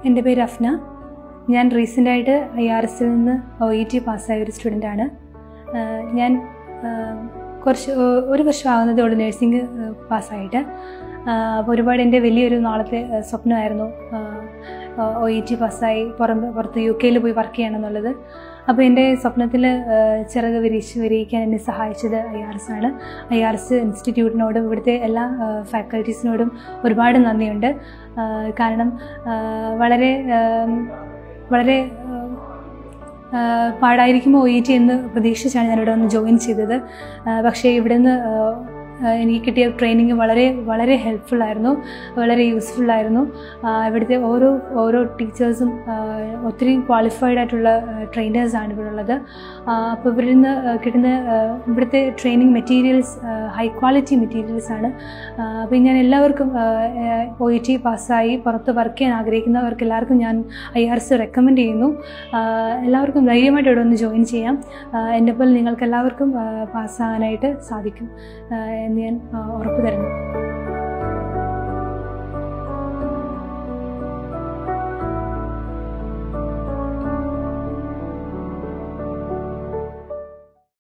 എൻ്റെ പേര് അഫ്ന ഞാൻ റീസെൻ്റായിട്ട് ഐ ആർ എസിൽ നിന്ന് ഒ ഇ ടി പാസ്സായ ഒരു സ്റ്റുഡൻ്റാണ് ഞാൻ ആ, കുറച്ച് ഒ- ഒരു വർഷം ആകുന്നതേ ഉള്ളൂ നഴ്സിംഗ് പാസ്സായിട്ട് അപ്പോൾ ഒരുപാട് എൻ്റെ വലിയൊരു നാളത്തെ ആ, സ്വപ്നമായിരുന്നു ഒ ഇ ടി പാസ്സായി പുറം പുറത്ത് യു കെയിൽ പോയി വർക്ക് ചെയ്യണം എന്നുള്ളത് അപ്പോൾ എൻ്റെ സ്വപ്നത്തിൽ ചിറക് വിരിച്ച് വിരിയിക്കാൻ എന്നെ സഹായിച്ചത് ഐ ആർ എസ് ആണ് ഐ ആർ എസ് ഇൻസ്റ്റിറ്റ്യൂട്ടിനോടും ഇവിടുത്തെ എല്ലാ ഫാക്കൽറ്റീസിനോടും ഒരുപാട് നന്ദിയുണ്ട് ആ, കാരണം ആ, വളരെ ആം, വളരെ ആ, പാടായിരിക്കുമോ ഒ ഇ ടി എന്ന് പ്രതീക്ഷിച്ചാണ് ഞാനിവിടെ വന്ന് ജോയിൻ ചെയ്തത് ആ, പക്ഷേ ഇവിടുന്ന് ആ, ആ, എനിക്ക് കിട്ടിയ ട്രെയിനിങ് വളരെ വളരെ ഹെൽപ്ഫുൾ ആയിരുന്നു വളരെ യൂസ്ഫുൾ ആയിരുന്നു ആ, ഇവിടുത്തെ ഓരോ ഓരോ ടീച്ചേഴ്സും ആ, ഒത്തിരി ക്വാളിഫൈഡ് ആയിട്ടുള്ള ട്രെയിനേഴ്സാണ് ഇവിടെ ഉള്ളത് അപ്പോൾ ഇവരിൽ നിന്ന് ആ, കിട്ടുന്ന ആ, ഇവിടുത്തെ training materials high quality materials ആണ് അപ്പോൾ ഞാൻ എല്ലാവർക്കും ഒ ഇ ടി പാസ്സായി പുറത്ത് വർക്ക് ചെയ്യാൻ ആഗ്രഹിക്കുന്നവർക്ക് എല്ലാവർക്കും ഞാൻ ഐ ആർ എസ് റെക്കമെൻഡ് ചെയ്യുന്നു ആ, എല്ലാവർക്കും ധൈര്യമായിട്ട് ഇവിടെ ഒന്ന് ജോയിൻ ചെയ്യാം ആ, എന്നെ പോലെ നിങ്ങൾക്ക് എല്ലാവർക്കും പാസ്സാകാനായിട്ട് സാധിക്കും ആ, എന്ന് ഞാൻ ആ, ഉറപ്പ് തരുന്നു